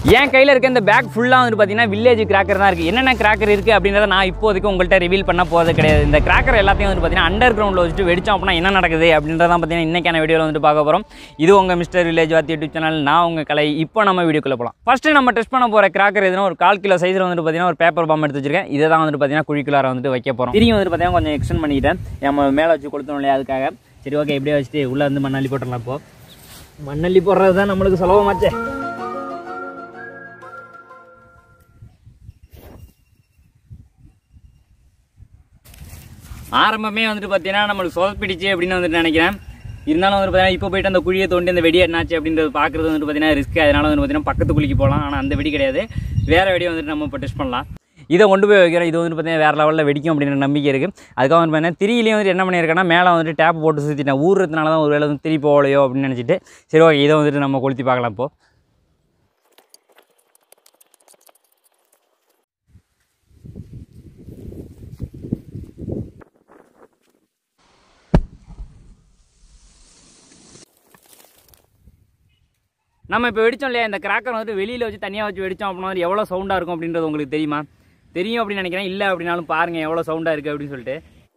என் கையில் இருக்க இந்த பேக் ஃபுல்லாக வந்து பார்த்தீங்கன்னா வில்லேஜ் கிராக்கர் தான் இருக்குது என்னென்ன கிராக்கர் இருக்குது அப்படின்றத நான் இப்போதைக்கு உங்கள்கிட்ட ரிவீல் பண்ண போகிறது கிடையாது இந்த கிராக்கர் எல்லாத்தையும் வந்து பார்த்தீங்கன்னா அண்டர் கிரவுண்டில் வச்சுட்டு வெடிச்சோம் அப்படின்னா என்ன நடக்குது அப்படின்றதான் பார்த்தீங்கன்னா இன்றைக்கான வீடியோவில் வந்து பார்க்க போகிறோம் இது உங்கள் மிஸ்டர் வில்லேஜ் வாத்தி யூடியூப் சேனல் நான் உங்கள் கலை இப்போ நம்ம வீடியோக்குள்ளே போகலாம் ஃபஸ்ட்டு நம்ம டெஸ்ட் பண்ண போகிற கிராக்கர் எதுனா ஒரு கால் கிலோ சைஸில் வந்துட்டு பார்த்தீங்கன்னா ஒரு பேப்பர் பாம் எடுத்து வச்சிருக்கேன் இதை தான் வந்துட்டு பார்த்தீங்கன்னா குழிக்குள்ளார வந்துட்டு வைக்க போகிறோம் திரியும் வந்துட்டு பார்த்தீங்கன்னா கொஞ்சம் எக்ஸ்டெண்ட் பண்ணிக்கிட்டேன் நம்ம மேலே வச்சு கொடுத்தோம் இல்லையா அதுக்காக சரி ஓகே இப்படியே வச்சுட்டு உள்ளே வந்து மண்ணள்ளி போட்டுடலாம் இப்போ மண்ணள்ளி போடுறது தான் நம்மளுக்கு சுலபமாச்சே ஆரம்பமே வந்துட்டு பார்த்தீங்கன்னா நம்மளுக்கு சொதப்பிடிச்சு அப்படின்னு வந்துட்டு நினைக்கிறேன் இருந்தாலும் வந்து பார்த்தீங்கன்னா இப்போ போயிட்டு அந்த குழியை தோண்டி அந்த வெடி என்னாச்சு அப்படின்றது பார்க்குறது வந்துட்டு பார்த்தீங்கன்னா ரிஸ்க் அதனால வந்து பார்த்தீங்கன்னா பக்கத்து குழிக்கு போகலாம் ஆனால் அந்த வெடி கிடையாது வேற வெடி வந்துட்டு நம்ம இப்போ டெஸ்ட் பண்ணலாம் இதை கொண்டு போய் வைக்கிறோம் இது வந்துட்டு பார்த்தீங்கன்னா வேறு லெவலில் வெடிக்கும் அப்படின்ற நம்பிக்கை இருக்குது அதுக்காக வந்து பார்த்தீங்கன்னா திரியிலையும் வந்துட்டு என்ன பண்ணியிருக்கேன்னா மேலே வந்துட்டு டேப் போட்டு சுற்றிட்டேன் ஊறுறதுனால தான் ஒரு வேளை வந்து திரி போகலையோ அப்படின்னு நினச்சிட்டு சரி ஓகே இதை வந்துட்டு நம்ம கொளுத்தி பார்க்கலாம் இப்போ நம்ம இப்போ வெடிச்சோம் இல்லையா இந்த கிராக்கர் வந்துட்டு வெளியில் வச்சு தனியாக வச்சு வெடிச்சோம் அப்படின்னா வந்து எவ்வளோ சவுண்டாக இருக்கும் அப்படின்றது உங்களுக்கு தெரியுமா தெரியும் அப்படின்னு நினைக்கிறேன் இல்லை அப்படின்னாலும் பாருங்கள் எவ்வளோ சவுண்டாக இருக்குது அப்படின்னு சொல்லிட்டு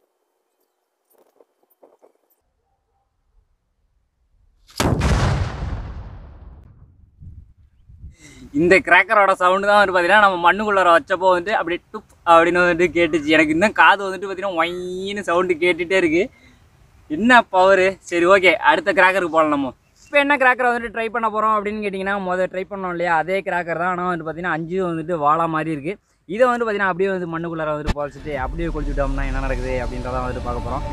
இந்த கிராக்கரோட சவுண்டு தான் வந்து பார்த்தீங்கன்னா நம்ம மண்ணுக்குள்ளார வச்சப்போ வந்து அப்படியே டுப் அப்படின்னு வந்துட்டு கேட்டுச்சு எனக்கு இன்னும் காது வந்துட்டு பார்த்தீங்கன்னா ஒயின்னு சவுண்டு கேட்டுகிட்டே இருக்குது என்ன பவரு சரி ஓகே அடுத்த கிராக்கருக்கு போகலாம் நம்ம இப்போ என்ன கிராக்கரை வந்துட்டு ட்ரை பண்ண போகிறோம் அப்படின்னு கேட்டிங்கன்னா முதல்ல ட்ரை பண்ணோம் இல்லையா அதே கிராக்கர் தான் ஆனால் வந்து பார்த்தீங்கன்னா அஞ்சு வந்துட்டு வாழா மாதிரி இருக்குது இதை வந்து பார்த்தீங்கன்னா அப்படியே வந்து மண்ணுக்குள்ளார வந்துட்டு புதைச்சிட்டு அப்படியே குளிச்சுட்டோம்னா என்ன நடக்குது அப்படின்றத வந்துட்டு பார்க்க போகிறோம்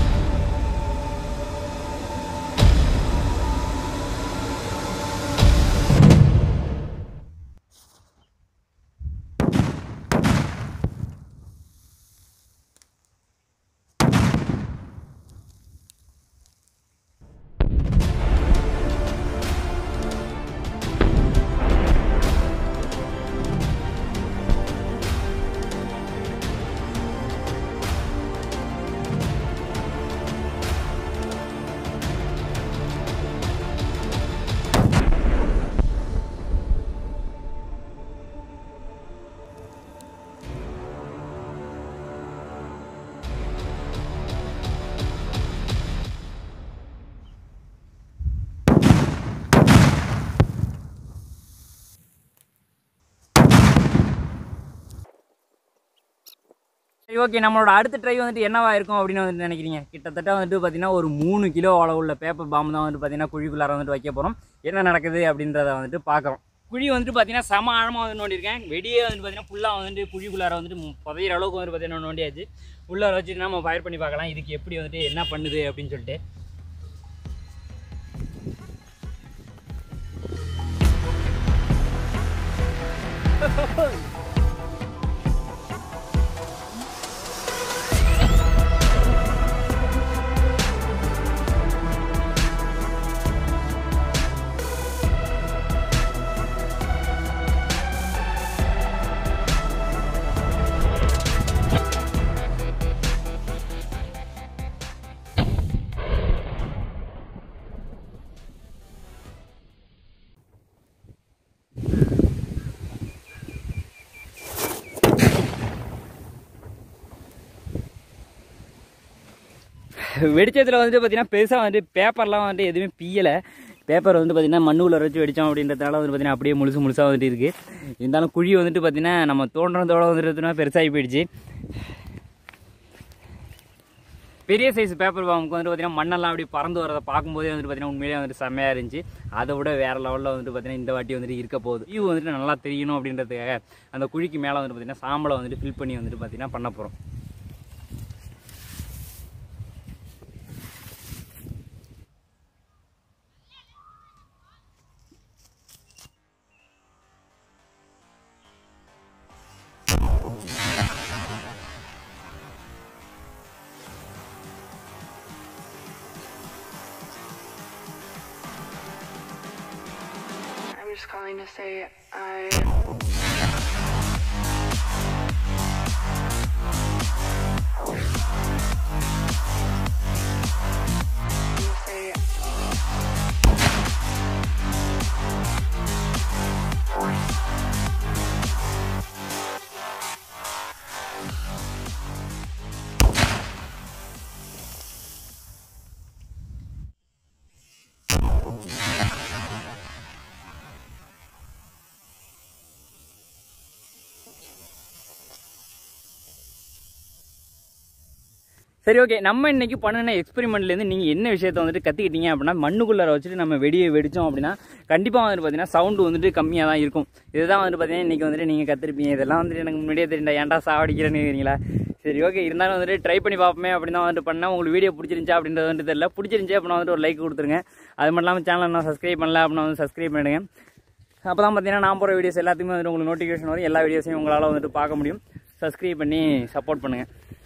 சரி ஓகே நம்மளோட அடுத்த ட்ரை வந்துட்டு என்னவா இருக்கும் அப்படின்னு வந்துட்டு நினைக்கிறீங்க கிட்டத்தட்ட வந்துட்டு பார்த்தீங்கன்னா ஒரு மூணு கிலோ அளவுள்ள பேப்பர் பாம்பு தான் வந்து பார்த்தீங்கன்னா குழிக்குள்ளார வந்துட்டு வைக்க போகிறோம் என்ன நடக்குது அப்படின்றத வந்துட்டு பார்க்குறோம் குழி வந்துட்டு பார்த்தீங்கன்னா செம ஆழமாக வந்து நோண்டியிருக்கேன் வெடியே வந்து பார்த்தீங்கன்னா ஃபுல்லாக வந்துட்டு குழிக்குள்ளார வந்துட்டு மு- புதையிற அளவுக்கு வந்து பார்த்தீங்கன்னா நோண்டியாச்சு உள்ளார வச்சுட்டு நம்ம ஃபயர் பண்ணி பார்க்கலாம் இதுக்கு எப்படி வந்துட்டு என்ன பண்ணுது அப்படின்னு சொல்லிட்டு வெடிச்சதுல வந்துட்டு பார்த்தீங்கன்னா பெருசாக வந்துட்டு பேப்பர்லாம் வந்துட்டு எதுவுமே பியலை பேப்பர் வந்து பார்த்தீங்கன்னா மண்ணுக்குள்ள வச்சு வெடித்தோம் அப்படின்றதுனால வந்து பார்த்தீங்கன்னா அப்படியே முழுசு முழுசாக வந்துட்டு இருக்குது இருந்தாலும் குழி வந்துட்டு பார்த்தீங்கன்னா நம்ம தோன்றதோட வந்துட்டு பெருசாகி போயிடுச்சு பெரிய சைஸ் பேப்பர் பாம்புக்கு வந்துட்டு பார்த்தீங்கன்னா மண்ணெல்லாம் அப்படி பறந்து வரதை பார்க்கும்போதே வந்துட்டு பார்த்தீங்கன்னா உண்மையிலேயே வந்துட்டு செம்மையாக இருந்துச்சு அதை விட வேறு லெவலில் வந்துட்டு பார்த்தீங்கன்னா இந்த வாட்டி வந்துட்டு இருக்க போகுது வியூ வந்துட்டு நல்லா தெரியணும் அப்படின்றதுக்காக அந்த குழிக்கு மேலே வந்துட்டு பார்த்தீங்கன்னா சாம்பலை வந்துட்டு ஃபில் பண்ணி வந்துட்டு பார்த்தீங்கன்னா பண்ண போகிறோம் I'm just calling to say I. I'm gonna say சரி ஓகே நம்ம இன்னைக்கு பண்ணின எக்ஸ்பெரிமெண்ட்லேருந்து நீங்கள் என்ன விஷயத்தை வந்துட்டு கற்றுக்கிட்டீங்க அப்படின்னா மண்ணுக்குள்ளார வச்சுட்டு நம்ம வெடியை வெடித்தோம் அப்படின்னா கண்டிப்பாக வந்துட்டு பார்த்தீங்கன்னா சவுண்டு வந்துட்டு கம்மியாக தான் இருக்கும் இதுதான் வந்துட்டு பார்த்தீங்கன்னா இன்றைக்கி வந்துட்டு நீங்கள் கற்றுருப்பீங்க இதெல்லாம் வந்துட்டு எனக்கு முன்னாடியே தெரியல ஏன்டா சாவடிக்கிறேன்னு இருக்கிறீங்களா சரி ஓகே இருந்தாலும் வந்துட்டு ட்ரை பண்ணி பார்ப்போமே அப்படின்னு தான் வந்துட்டு பண்ணேன் உங்களுக்கு வீடியோ பிடிச்சிருந்துச்சா அப்படின்றது வந்துட்டு தெரியல பிடிச்சிருந்துச்சி அப்படின்னா வந்துட்டு ஒரு லைக் கொடுத்துருங்க அது மட்டும் இல்லாமல் சேனலை நான் சப்ஸ்கிரைப் பண்ணல அப்படின்னா வந்து சப்ஸ்கிரைப் பண்ணிடுங்க அப்போ தான் பார்த்தீங்கன்னா நான் போகிற வீடியோஸ் எல்லாத்தையுமே வந்துட்டு உங்களுக்கு நோட்டிஃபிகேஷன் வரும் எல்லா வீடியோஸையும் உங்களால் வந்துட்டு பார்க்க முடியும் சப்ஸ்கிரைப் பண்ணி சப்போர்ட் பண்ணுங்கள்